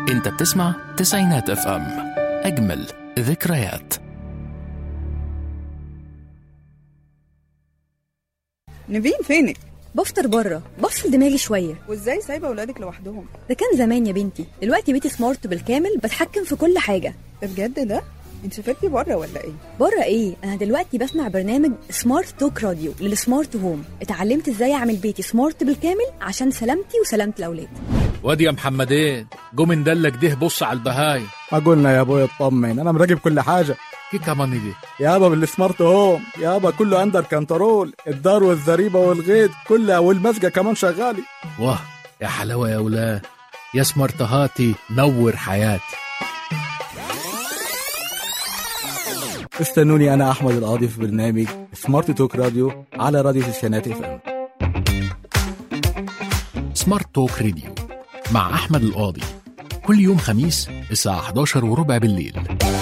انت بتسمع تسعينات اف ام اجمل ذكريات نيفين فينك بفطر بره بفصل دماغي شويه وازاي سايبه اولادك لوحدهم ده كان زمان يا بنتي دلوقتي بيتي سمارت بالكامل بتحكم في كل حاجه ده بجد ده انت سافرتي بره ولا ايه بره ايه انا دلوقتي بسمع برنامج سمارت توك راديو للسمارت هوم اتعلمت ازاي اعمل بيتي سمارت بالكامل عشان سلامتي وسلامه الاولاد وادي يا محمدين قوم ندلك ده بص على البهايم ما قلنا يا ابوي اطمن انا مراقب كل حاجه كي كمان دي يابا بالسمارت هوم يابا كله اندر كنترول الدار والزريبه والغيط كلها والمسجه كمان شغالي واه يا حلاوه يا ولاد يا سمرتهاتي نور حياتي استنوني انا احمد القاضي في برنامج سمارت توك راديو على راديو تسعينات اف ام سمارت توك راديو مع احمد القاضي كل يوم خميس الساعه 11 وربع بالليل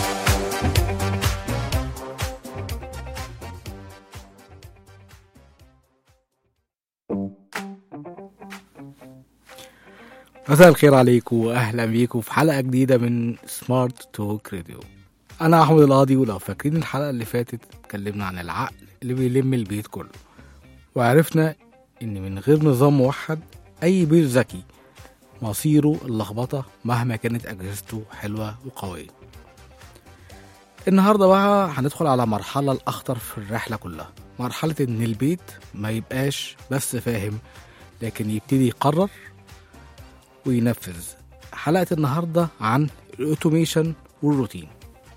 مساء الخير عليكم واهلا بيكم في حلقه جديده من سمارت توك راديو انا احمد القاضي ولو فاكرين الحلقه اللي فاتت اتكلمنا عن العقل اللي بيلم البيت كله وعرفنا ان من غير نظام موحد اي بيت ذكي مصيره اللخبطه مهما كانت اجهزته حلوه وقويه النهارده بقى هندخل على مرحله الاخطر في الرحله كلها مرحله ان البيت ما يبقاش بس فاهم لكن يبتدي يقرر وينفذ حلقة النهاردة عن الأوتوميشن والروتين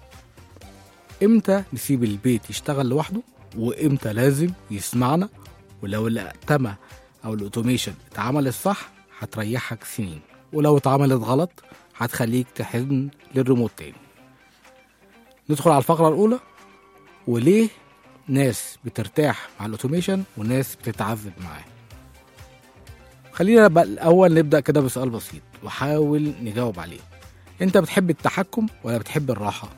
إمتى نسيب البيت يشتغل لوحده وإمتى لازم يسمعنا ولو الأتمة أو الأوتوميشن اتعملت صح هتريحك سنين ولو اتعملت غلط هتخليك تحن للريموت تاني ندخل على الفقرة الأولى وليه ناس بترتاح مع الأوتوميشن وناس بتتعذب معاه خلينا بقى الأول نبدأ كده بسؤال بسيط وحاول نجاوب عليه أنت بتحب التحكم ولا بتحب الراحة؟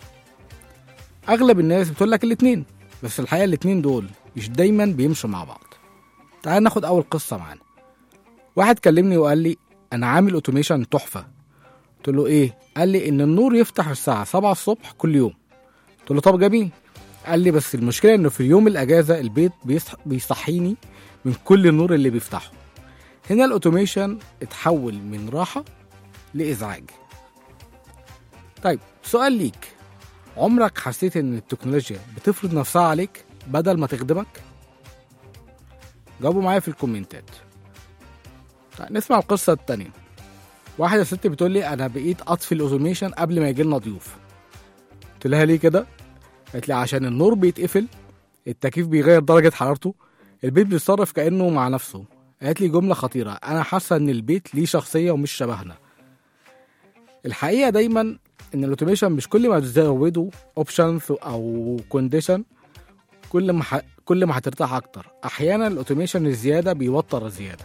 أغلب الناس بتقول لك الاتنين بس الحقيقة الاتنين دول مش دايما بيمشوا مع بعض تعال ناخد أول قصة معانا واحد كلمني وقال لي أنا عامل أوتوميشن تحفة قلت له إيه؟ قال لي إن النور يفتح الساعة 7 الصبح كل يوم قلت له طب جميل قال لي بس المشكلة إنه في يوم الأجازة البيت بيصح... بيصحيني من كل النور اللي بيفتحه هنا الاوتوميشن اتحول من راحة لإزعاج طيب سؤال ليك عمرك حسيت ان التكنولوجيا بتفرض نفسها عليك بدل ما تخدمك جاوبوا معايا في الكومنتات طيب نسمع القصة التانية واحدة ست بتقول لي انا بقيت اطفي الاوتوميشن قبل ما يجي لنا ضيوف قلت لها ليه كده قالت لي عشان النور بيتقفل التكييف بيغير درجة حرارته البيت بيتصرف كأنه مع نفسه قالت لي جملة خطيرة أنا حاسة إن البيت ليه شخصية ومش شبهنا الحقيقة دايما إن الأوتوميشن مش كل ما تزوده أوبشنز أو كونديشن كل ما ح... كل ما هترتاح أكتر أحيانا الأوتوميشن الزيادة بيوتر الزيادة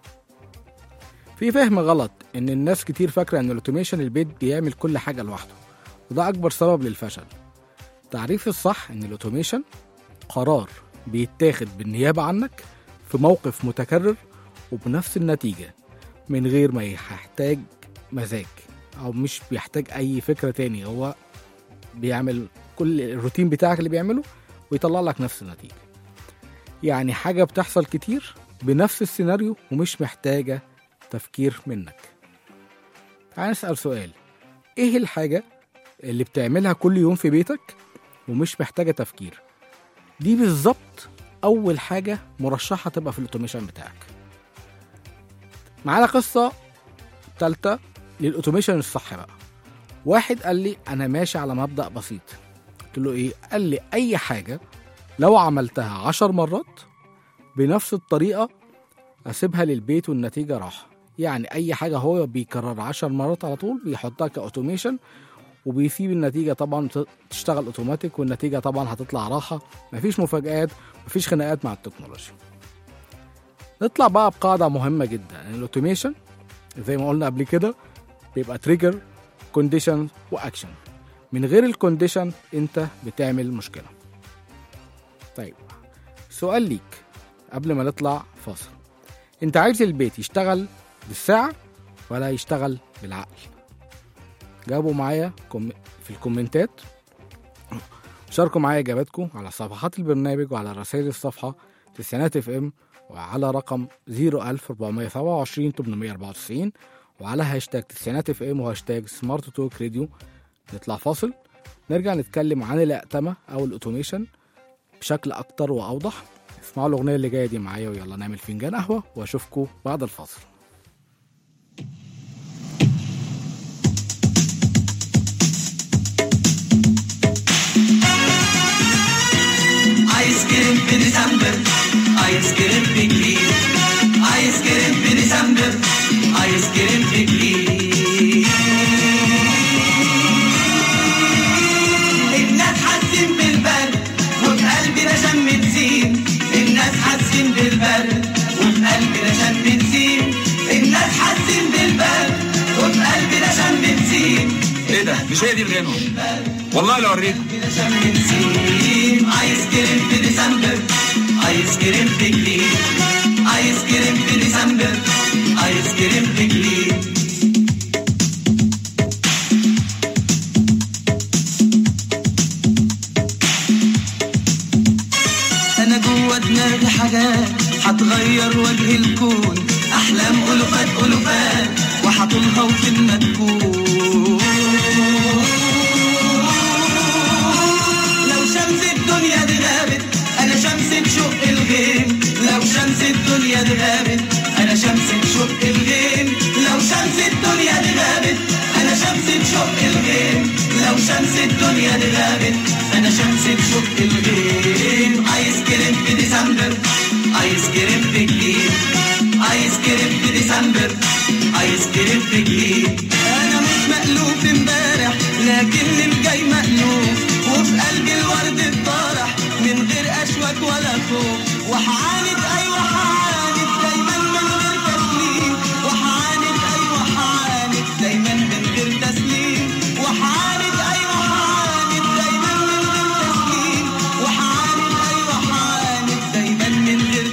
في فهم غلط إن الناس كتير فاكرة إن الأوتوميشن البيت بيعمل كل حاجة لوحده وده أكبر سبب للفشل تعريف الصح إن الأوتوميشن قرار بيتاخد بالنيابة عنك في موقف متكرر وبنفس النتيجة من غير ما يحتاج مزاج أو مش بيحتاج أي فكرة تاني هو بيعمل كل الروتين بتاعك اللي بيعمله ويطلع لك نفس النتيجة يعني حاجة بتحصل كتير بنفس السيناريو ومش محتاجة تفكير منك تعال نسأل سؤال إيه الحاجة اللي بتعملها كل يوم في بيتك ومش محتاجة تفكير دي بالظبط اول حاجه مرشحه تبقى في الاوتوميشن بتاعك معانا قصه تالتة للاوتوميشن الصح بقى واحد قال لي انا ماشي على مبدا بسيط قلت له ايه قال لي اي حاجه لو عملتها عشر مرات بنفس الطريقه اسيبها للبيت والنتيجه راحه يعني اي حاجه هو بيكرر عشر مرات على طول بيحطها كاوتوميشن وبيسيب النتيجة طبعا تشتغل اوتوماتيك والنتيجة طبعا هتطلع راحة مفيش مفاجآت مفيش خناقات مع التكنولوجيا نطلع بقى بقاعدة مهمة جدا ان الاوتوميشن زي ما قلنا قبل كده بيبقى تريجر كونديشن واكشن من غير الكونديشن انت بتعمل مشكلة طيب سؤال ليك قبل ما نطلع فاصل انت عايز البيت يشتغل بالساعة ولا يشتغل بالعقل جاوبوا معايا كوم- في الكومنتات شاركوا معايا اجاباتكم على صفحات البرنامج وعلى رسائل الصفحه تسعينات اف ام وعلى رقم 01427 894 وعلى هاشتاج تسعينات اف ام وهاشتاج سمارت توك راديو نطلع فاصل نرجع نتكلم عن الأقتمة أو الأوتوميشن بشكل أكتر وأوضح اسمعوا الأغنية اللي جاية دي معايا ويلا نعمل فنجان قهوة وأشوفكم بعد الفاصل ايس كريم في ديسمبر ايس كريم في جليد ايس كريم في ديسمبر ايس كريم في جليد الناس حاسين بالبرد وفي قلبنا شم زين الناس حاسين بالبرد وفي قلبنا شم زين الناس حاسين بالبرد وفي قلبنا شم زين ايه ده مش هي دي الغنوه والله لو اوريكم شم نسيم ايس كريم في ديسمبر ايس كريم في جليد ايس كريم في ديسمبر ايس كريم في جليد انا جوه دماغي حاجات هتغير وجه الكون احلام الوفات الوفات وهطولها وفين ما تكون لو شمس الدنيا دي غابت انا شمس تشق الغيم لو شمس الدنيا دي غابت انا شمس تشق الغيم لو شمس الدنيا دي غابت انا شمس تشق الغيم لو شمس الدنيا دي غابت انا شمس تشق الغيم ايس كريم في ديسمبر ايس كريم في جليد ايس كريم في ديسمبر ايس كريم في جليد انا مش مألوف امبارح لكن الجاي مألوف وفي قلبي الورد الطارح من غير اشواك ولا خوف وحعاند ايوه حعاند دايما من غير تسليم وحعاند ايوه حعاند دايما من غير تسليم وحعاند ايوه حعاند دايما من غير تسليم وحعاند ايوه حعاند دايما من غير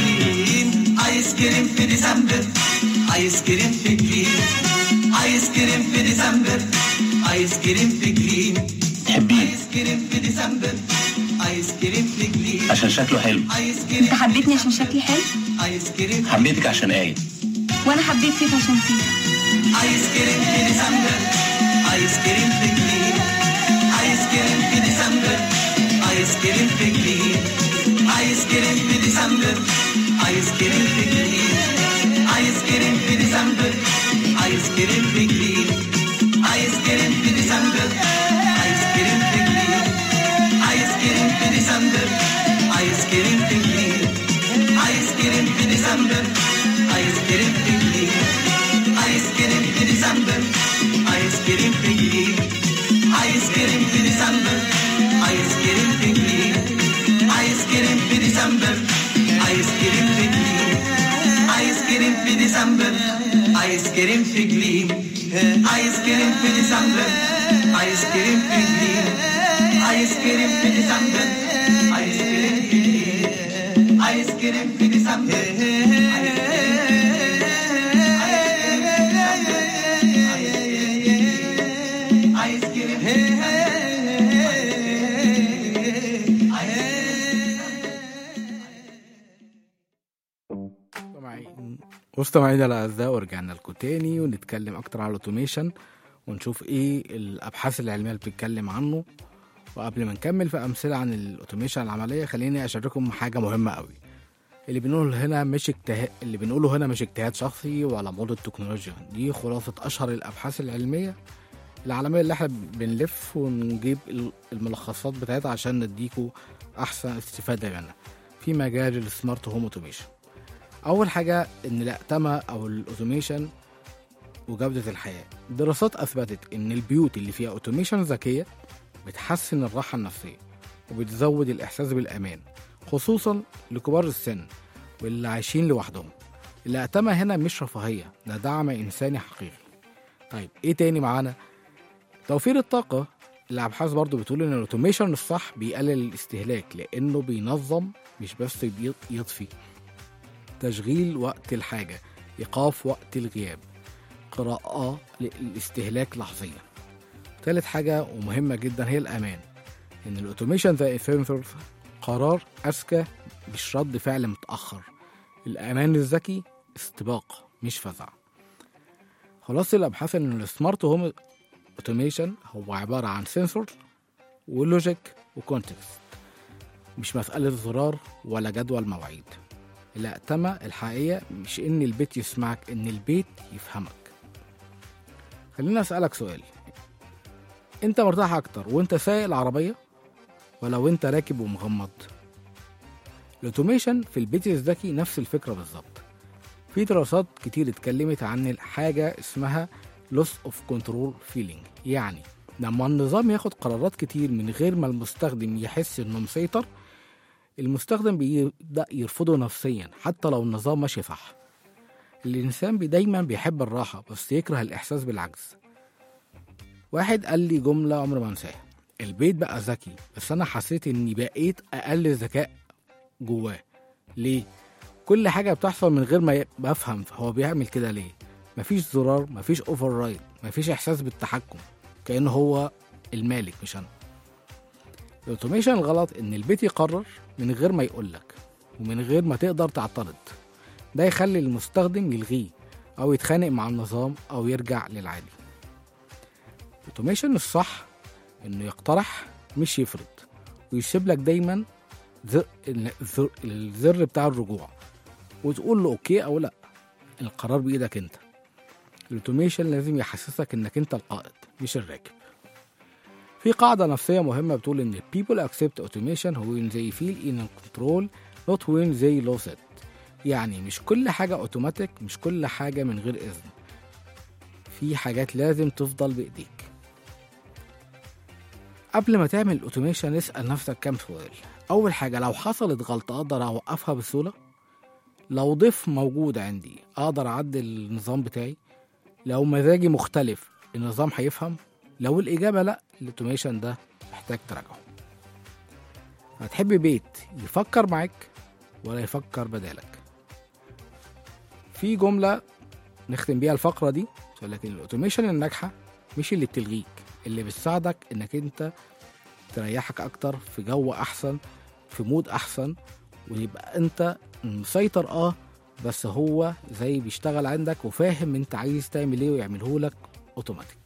تسليم ايس كريم في ديسمبر ايس كريم في جليم ايس كريم في ديسمبر ايس كريم في جليم تحبيه ايس كريم في ديسمبر ايس كريم في جليم عشان شكله حلو ايس كريم انت حبيتني عشان شكلي حلو ايس كريم حبيتك عشان آية وانا حبيت فيك عشان فيك ايس كريم في ديسمبر ايس كريم في جليم ايس كريم في ديسمبر ايس كريم في جليم ايس كريم في ديسمبر ايس كريم في جليم ايس كريم في ديسمبر ايس كريم في جليم ايس كريم في ديسمبر ايس كريم في جليم ايس كريم في ديسمبر ايس كريم في جليم ايس كريم في ديسمبر ايس كريم في جليم ايس كريم في ديسمبر ايس كريم في جليم ايس كريم في ديسمبر ايس كريم في جليم ايس كريم في ديسمبر ايس كريم في جليم ايس كريم في ديسمبر ايس كريم في جليم ايس كريم في ديسمبر ايس كريم في جليم ايس كريم في ديسمبر ايس كريم في جليم ايس كريم في ديسمبر ايس كريم مستمعين مستمعينا الاعزاء ورجعنا لكم تاني ونتكلم اكتر على الاوتوميشن ونشوف ايه الابحاث العلميه اللي بتتكلم عنه وقبل ما نكمل في امثله عن الاوتوميشن العمليه خليني اشارككم حاجه مهمه قوي اللي بنقوله هنا مش اجتهاد اللي بنقوله هنا مش اجتهاد شخصي ولا موضة تكنولوجيا دي خلاصة أشهر الأبحاث العلمية العالمية اللي احنا بنلف ونجيب الملخصات بتاعتها عشان نديكوا أحسن استفادة منها في مجال السمارت هوم اوتوميشن أول حاجة إن الأقتمة أو الأوتوميشن وجودة الحياة دراسات أثبتت إن البيوت اللي فيها أوتوميشن ذكية بتحسن الراحة النفسية وبتزود الإحساس بالأمان خصوصا لكبار السن واللي عايشين لوحدهم الأقتمة هنا مش رفاهية ده دعم إنساني حقيقي طيب إيه تاني معانا توفير الطاقة الأبحاث برضو بتقول إن الأوتوميشن الصح بيقلل الاستهلاك لأنه بينظم مش بس بي- يطفي تشغيل وقت الحاجة إيقاف وقت الغياب قراءة للاستهلاك لحظيا تالت حاجة ومهمة جدا هي الأمان إن الأوتوميشن زي سنسورز قرار أذكى مش رد فعل متأخر الأمان الذكي استباق مش فزع خلاص الأبحاث إن السمارت هوم أوتوميشن هو عبارة عن سنسور ولوجيك وكونتكست مش مسألة زرار ولا جدول مواعيد لا تما الحقيقة مش إن البيت يسمعك إن البيت يفهمك خليني أسألك سؤال أنت مرتاح أكتر وأنت سايق العربية ولا وأنت راكب ومغمض الأوتوميشن في البيت الذكي نفس الفكرة بالظبط في دراسات كتير اتكلمت عن الحاجة اسمها loss of control feeling يعني لما النظام ياخد قرارات كتير من غير ما المستخدم يحس انه مسيطر المستخدم بيبدأ يرفضه نفسيا حتى لو النظام ماشي صح الإنسان بي دايما بيحب الراحة بس يكره الإحساس بالعجز واحد قال لي جملة عمري ما انساها البيت بقى ذكي بس أنا حسيت إني بقيت أقل ذكاء جواه ليه؟ كل حاجة بتحصل من غير ما بفهم هو بيعمل كده ليه مفيش زرار مفيش اوفر رايد مفيش إحساس بالتحكم كأنه هو المالك مش أنا الاوتوميشن الغلط ان البيت يقرر من غير ما يقولك ومن غير ما تقدر تعترض ده يخلي المستخدم يلغيه او يتخانق مع النظام او يرجع للعادي الاوتوميشن الصح انه يقترح مش يفرض ويسيب لك دايما زر الزر, الزر بتاع الرجوع وتقول له اوكي او لا القرار بايدك انت الاوتوميشن لازم يحسسك انك انت القائد مش الراكب في قاعدة نفسية مهمة بتقول إن people accept automation when they feel in control not when they lose it يعني مش كل حاجة اوتوماتيك مش كل حاجة من غير إذن في حاجات لازم تفضل بإيديك قبل ما تعمل الاوتوميشن اسأل نفسك كام سؤال أول حاجة لو حصلت غلطة أقدر أوقفها بسهولة لو ضيف موجود عندي أقدر أعدل النظام بتاعي لو مزاجي مختلف النظام هيفهم لو الإجابة لأ الأوتوميشن ده محتاج تراجعه هتحب بيت يفكر معاك ولا يفكر بدالك في جملة نختم بيها الفقرة دي تقول لك الأوتوميشن الناجحة مش اللي بتلغيك اللي بتساعدك إنك أنت تريحك أكتر في جو أحسن في مود أحسن ويبقى أنت مسيطر أه بس هو زي بيشتغل عندك وفاهم أنت عايز تعمل إيه ويعمله لك أوتوماتيك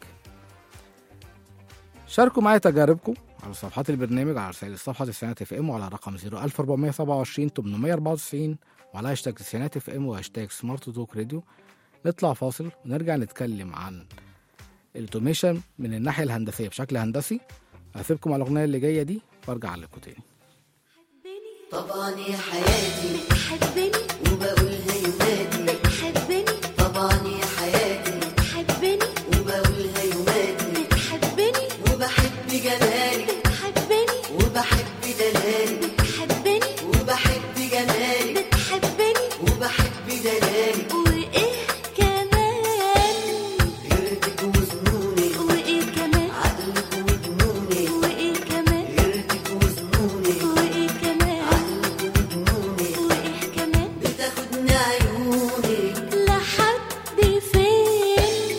شاركوا معايا تجاربكم على صفحات البرنامج على رسائل الصفحة تسعينات اف ام وعلى رقم 01427 894 وعلى هاشتاج تسعينات اف ام وهاشتاج سمارت توك راديو نطلع فاصل ونرجع نتكلم عن الاوتوميشن من الناحية الهندسية بشكل هندسي هسيبكم على الأغنية اللي جاية دي وارجع لكم تاني طبعا يا حياتي بتحبني وبقولها يوماتي بتحبني طبعا يا حياتي بتحبني وبقولها يوماتي بتحبني وبحب جمالك بتحبني وبحب دلالك بتحبني وبحب جمالك بتحبني وبحب دلالك وايه كمان غيرتك وظنونك وايه كمان عقلك وجنونك وايه كمان غيرتك وظنونك وايه كمان عقلك وجنونك وايه كمان بتاخدني عيونك لحد فين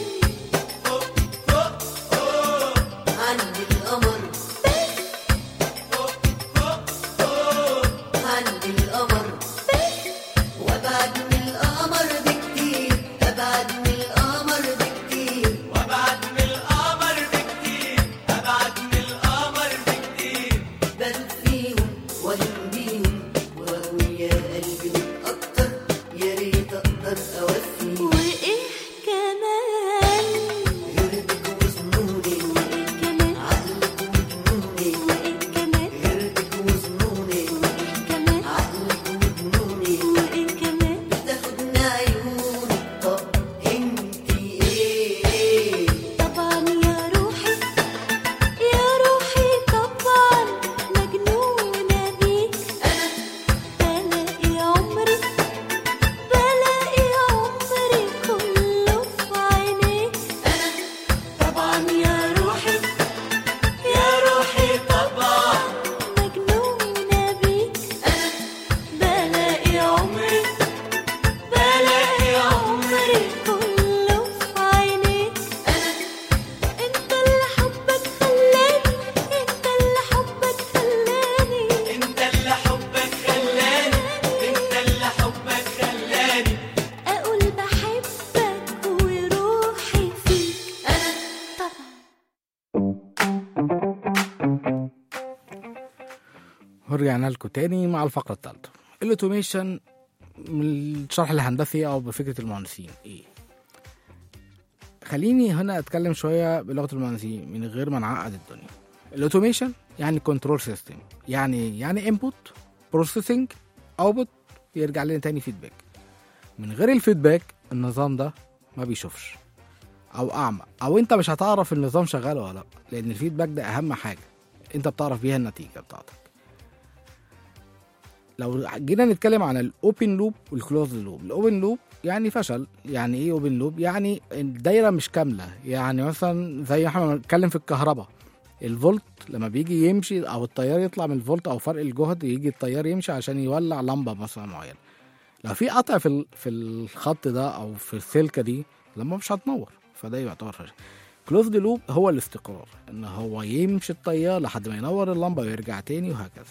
عند القمر عند القمر وابعد من القمر بك ورجعنا لكم تاني مع الفقرة الثالثة الاوتوميشن من الشرح الهندسي او بفكرة المهندسين ايه خليني هنا اتكلم شوية بلغة المهندسين من غير ما نعقد الدنيا الاوتوميشن يعني كنترول سيستم يعني يعني انبوت بروسيسنج اوتبوت يرجع لنا تاني فيدباك من غير الفيدباك النظام ده ما بيشوفش او اعمى او انت مش هتعرف النظام شغال ولا لا لان الفيدباك ده اهم حاجه انت بتعرف بيها النتيجه بتاعتك لو جينا نتكلم عن الاوبن لوب والكلوز لوب الاوبن لوب يعني فشل يعني ايه اوبن لوب يعني الدايره مش كامله يعني مثلا زي احنا بنتكلم في الكهرباء الفولت لما بيجي يمشي او التيار يطلع من الفولت او فرق الجهد يجي التيار يمشي عشان يولع لمبه مثلا معينه لو في قطع في ال- في الخط ده او في السلكه دي لما مش هتنور فده يعتبر فشل كلوزد لوب هو الاستقرار ان هو يمشي التيار لحد ما ينور اللمبه ويرجع تاني وهكذا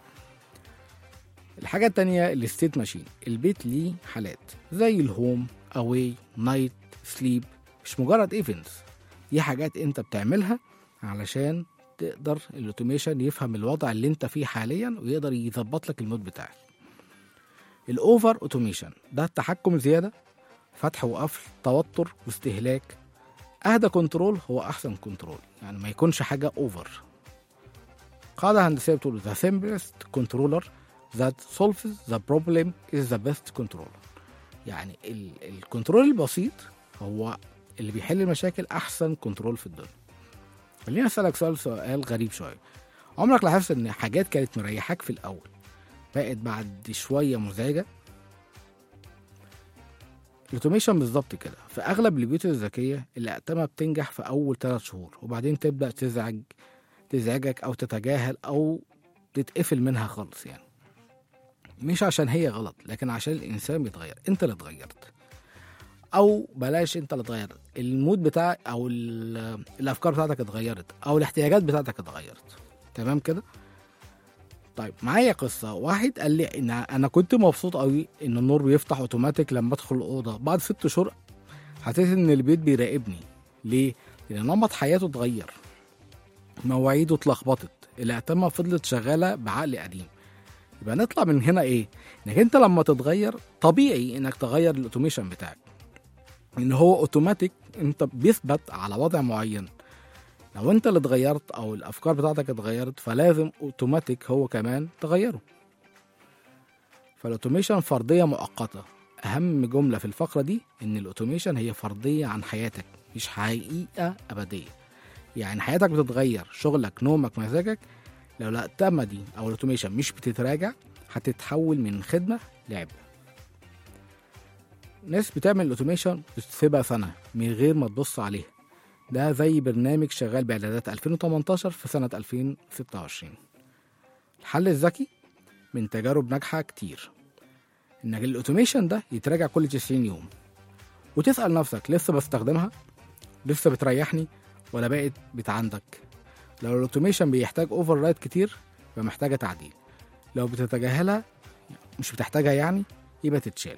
الحاجة التانية الستيت ماشين البيت ليه حالات زي الهوم اواي نايت سليب مش مجرد ايفنتس دي حاجات انت بتعملها علشان تقدر الاوتوميشن يفهم الوضع اللي انت فيه حاليا ويقدر يظبط لك المود بتاعك الاوفر اوتوميشن ده التحكم زيادة فتح وقفل توتر واستهلاك اهدى كنترول هو احسن كنترول يعني ما يكونش حاجة اوفر قاعدة هندسية بتقول the simplest controller that solves the problem is the best controller يعني ال- الكنترول البسيط هو اللي بيحل المشاكل احسن كنترول في الدنيا خليني اسالك سؤال سؤال غريب شويه عمرك لاحظت ان حاجات كانت مريحاك في الاول بقت بعد شويه مزعجه الاوتوميشن بالظبط كده في اغلب البيوت الذكيه الاقتمه بتنجح في اول ثلاث شهور وبعدين تبدا تزعج تزعجك او تتجاهل او تتقفل منها خالص يعني مش عشان هي غلط لكن عشان الانسان بيتغير انت اللي اتغيرت او بلاش انت اللي اتغيرت المود بتاعك او ال- الافكار بتاعتك اتغيرت او الاحتياجات بتاعتك اتغيرت تمام كده طيب معايا قصه واحد قال لي ان انا كنت مبسوط قوي ان النور بيفتح اوتوماتيك لما ادخل الاوضه بعد ست شهور حسيت ان البيت بيراقبني ليه لان نمط حياته اتغير مواعيده اتلخبطت الاعتمه فضلت شغاله بعقل قديم يبقى نطلع من هنا ايه انك انت لما تتغير طبيعي انك تغير الاوتوميشن بتاعك ان هو اوتوماتيك انت بيثبت على وضع معين لو انت اللي اتغيرت او الافكار بتاعتك اتغيرت فلازم اوتوماتيك هو كمان تغيره فالاوتوميشن فرضيه مؤقته اهم جمله في الفقره دي ان الاوتوميشن هي فرضيه عن حياتك مش حقيقه ابديه يعني حياتك بتتغير شغلك نومك مزاجك لو الاقتمه دي او الاوتوميشن مش بتتراجع هتتحول من خدمه لعبه ناس بتعمل الاوتوميشن بتسيبها سنه من غير ما تبص عليها ده زي برنامج شغال باعدادات 2018 في سنه 2026 الحل الذكي من تجارب ناجحه كتير ان الاوتوميشن ده يتراجع كل 90 يوم وتسال نفسك لسه بستخدمها لسه بتريحني ولا بقت بتعندك لو الاوتوميشن بيحتاج اوفر رايد كتير يبقى محتاجه تعديل لو بتتجاهلها مش بتحتاجها يعني يبقى تتشال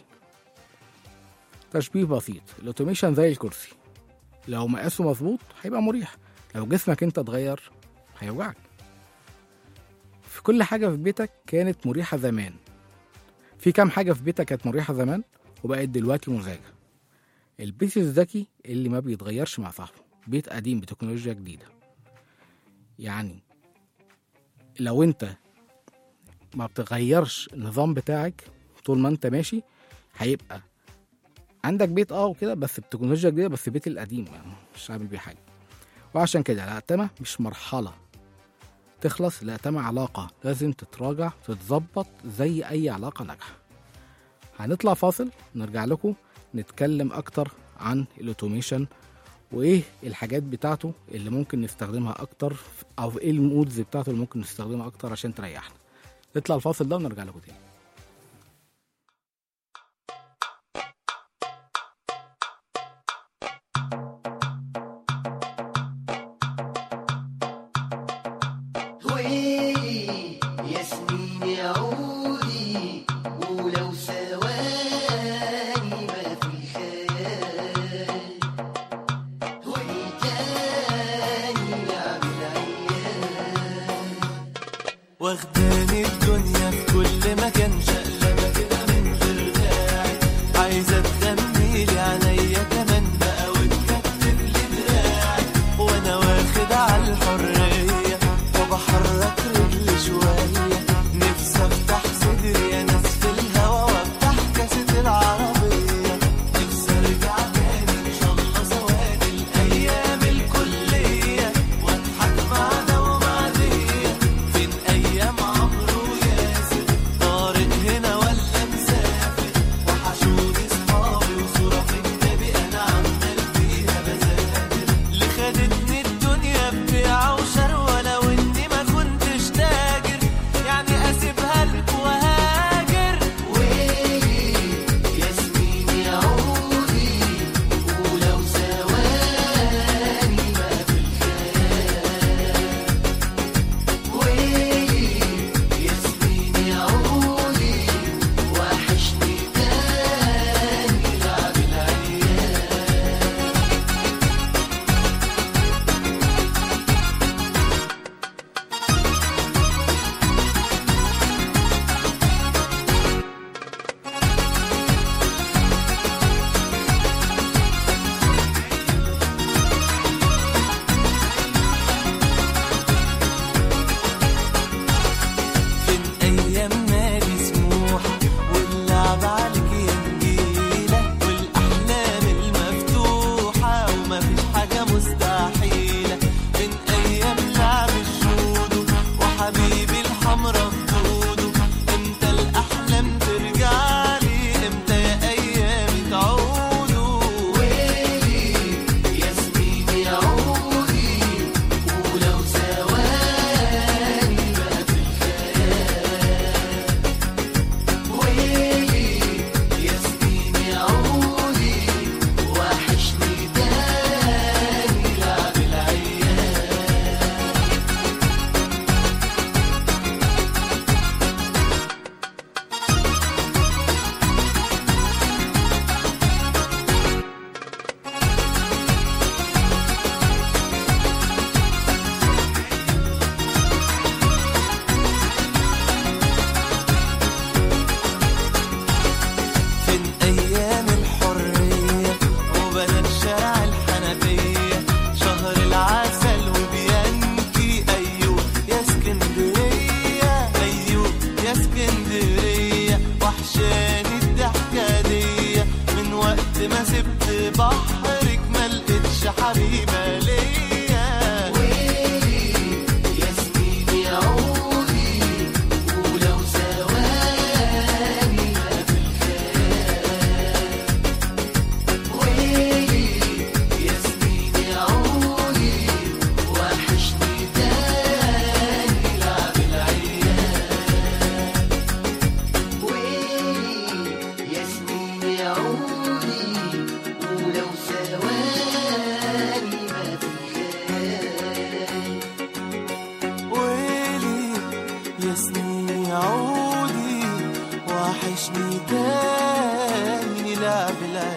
تشبيه بسيط الاوتوميشن زي الكرسي لو مقاسه مظبوط هيبقى مريح لو جسمك انت اتغير هيوجعك في كل حاجة في بيتك كانت مريحة زمان في كام حاجة في بيتك كانت مريحة زمان وبقت دلوقتي مزعجة البيت الذكي اللي ما بيتغيرش مع صاحبه بيت قديم بتكنولوجيا جديدة يعني لو انت ما بتغيرش النظام بتاعك طول ما انت ماشي هيبقى عندك بيت اه وكده بس بتكنولوجيا جديده بس بيت القديم يعني مش عامل بيه حاجه وعشان كده الاعتمه مش مرحله تخلص الاعتمه علاقه لازم تتراجع تتظبط زي اي علاقه ناجحه هنطلع فاصل نرجع لكم نتكلم اكتر عن الاوتوميشن وايه الحاجات بتاعته اللي ممكن نستخدمها اكتر او ايه المودز بتاعته اللي ممكن نستخدمها اكتر عشان تريحنا نطلع الفاصل ده ونرجع لكم تاني ويلي يا سنين يا عودي ولو ثواني ما في خيال وإيه تاني يعمل عيال واخداني الدنيا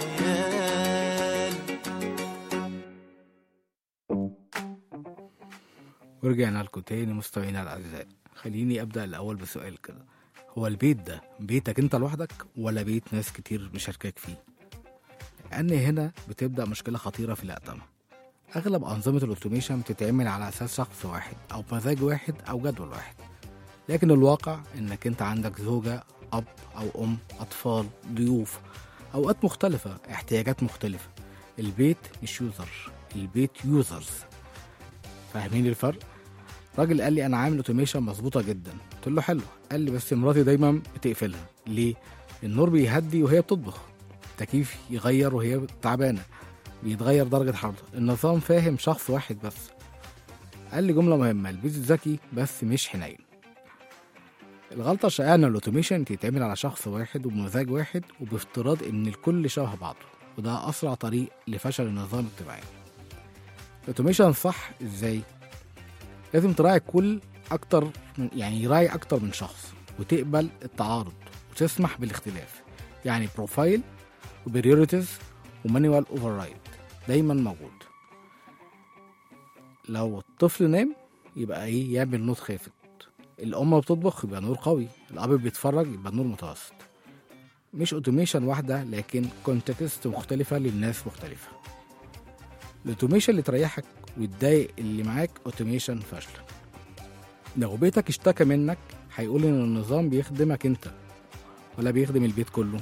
خيال ورجعنا لكم تاني مستمعينا الاعزاء خليني ابدا الاول بسؤال كده هو البيت ده بيتك انت لوحدك ولا بيت ناس كتير مشاركاك فيه لان هنا بتبدا مشكله خطيره في الاقدمه اغلب انظمه الاوتوميشن بتتعمل على اساس شخص واحد او مزاج واحد او جدول واحد لكن الواقع انك انت عندك زوجه اب او ام اطفال ضيوف اوقات مختلفه احتياجات مختلفه البيت مش يوزر البيت يوزرز فاهمين الفرق راجل قال لي انا عامل اوتوميشن مظبوطه جدا قلت له حلو قال لي بس مراتي دايما بتقفلها ليه النور بيهدي وهي بتطبخ تكييف يغير وهي تعبانه بيتغير درجه حرارته النظام فاهم شخص واحد بس قال لي جمله مهمه البيت ذكي بس مش حنين الغلطه الشائعه ان الاوتوميشن تتعمل على شخص واحد وبمزاج واحد وبافتراض ان الكل شبه بعضه وده اسرع طريق لفشل النظام الاجتماعي الاوتوميشن صح ازاي لازم تراعي كل اكتر من يعني يراعي اكتر من شخص وتقبل التعارض وتسمح بالاختلاف يعني بروفايل وبريوريتيز ومانيوال اوفر رايد دايما موجود لو الطفل نام يبقى ايه يعمل نور خافت الام بتطبخ يبقى نور قوي الاب بيتفرج يبقى نور متوسط مش اوتوميشن واحده لكن كونتكست مختلفه للناس مختلفه الاوتوميشن اللي تريحك وتضايق اللي معاك اوتوميشن فاشل لو بيتك اشتكى منك هيقول ان النظام بيخدمك انت ولا بيخدم البيت كله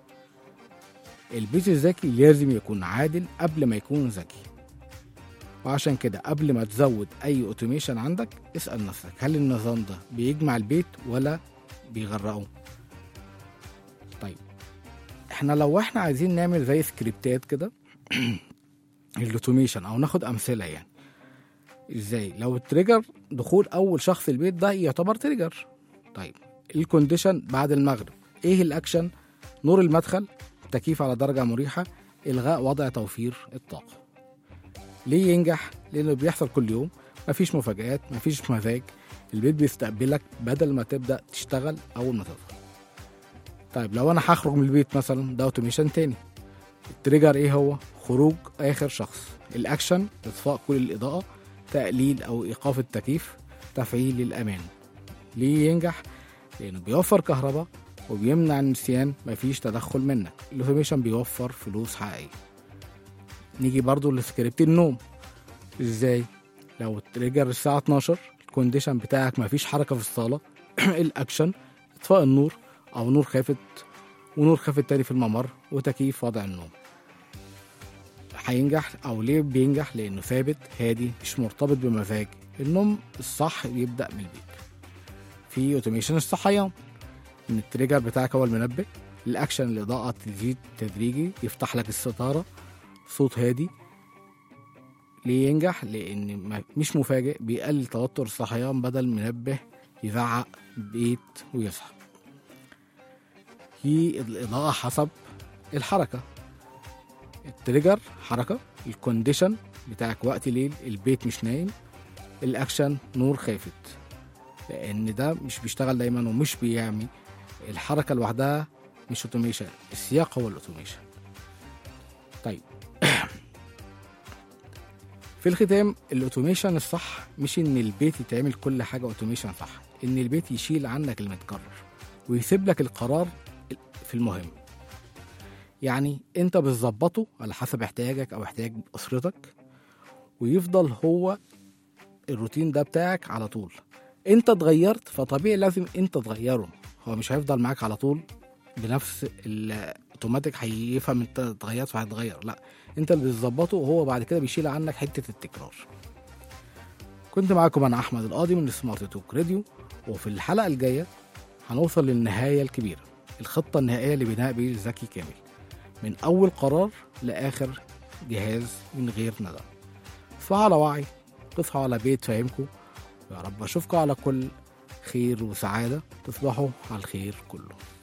البيت الذكي لازم يكون عادل قبل ما يكون ذكي وعشان كده قبل ما تزود اي اوتوميشن عندك اسال نفسك هل النظام ده بيجمع البيت ولا بيغرقه طيب احنا لو احنا عايزين نعمل زي سكريبتات كده الاوتوميشن او ناخد امثله يعني ازاي لو التريجر دخول اول شخص البيت ده يعتبر تريجر طيب الكونديشن بعد المغرب ايه الاكشن نور المدخل تكييف على درجه مريحه الغاء وضع توفير الطاقه ليه ينجح لانه بيحصل كل يوم مفيش مفاجآت مفيش مزاج البيت بيستقبلك بدل ما تبدا تشتغل اول ما تدخل طيب لو انا هخرج من البيت مثلا ده اوتوميشن تاني التريجر ايه هو خروج اخر شخص الاكشن اطفاء كل الاضاءه تقليل او ايقاف التكييف تفعيل الامان ليه ينجح لانه بيوفر كهرباء وبيمنع النسيان مفيش تدخل منك الاوتوميشن بيوفر فلوس حقيقيه نيجي برضو لسكريبت النوم ازاي لو التريجر الساعه 12 الكونديشن بتاعك مفيش حركه في الصاله الاكشن اطفاء النور او نور خافت ونور خافت تاني في الممر وتكييف وضع النوم هينجح او ليه بينجح لانه ثابت هادي مش مرتبط بمزاج النوم الصح بيبدا من البيت في اوتوميشن الصحيان ان التريجر بتاعك هو المنبه الاكشن الاضاءه تزيد تدريجي يفتح لك الستاره صوت هادي ليه ينجح لان ما- مش مفاجئ بيقلل توتر الصحيان بدل منبه يزعق بيت ويصحى في الاضاءه حسب الحركه التريجر حركه الكونديشن بتاعك وقت ليل البيت مش نايم الاكشن نور خافت لان ده مش بيشتغل دايما ومش بيعمل الحركه لوحدها مش اوتوميشن السياق هو الاوتوميشن طيب في الختام الاوتوميشن الصح مش ان البيت يتعمل كل حاجه اوتوميشن صح ان البيت يشيل عنك المتكرر ويسيب لك القرار في المهم يعني انت بتظبطه على حسب احتياجك او احتياج اسرتك ويفضل هو الروتين ده بتاعك على طول انت اتغيرت فطبيعي لازم انت تغيره هو مش هيفضل معاك على طول بنفس الاوتوماتيك هيفهم انت اتغيرت فهيتغير لا انت اللي بتظبطه وهو بعد كده بيشيل عنك حته التكرار كنت معاكم انا احمد القاضي من سمارت توك راديو وفي الحلقه الجايه هنوصل للنهايه الكبيره الخطه النهائيه لبناء بيت ذكي كامل من اول قرار لاخر جهاز من غير ندم اصبحوا على وعي تصحوا على بيت فاهمكم يا رب اشوفكم على كل خير وسعاده تصبحوا على الخير كله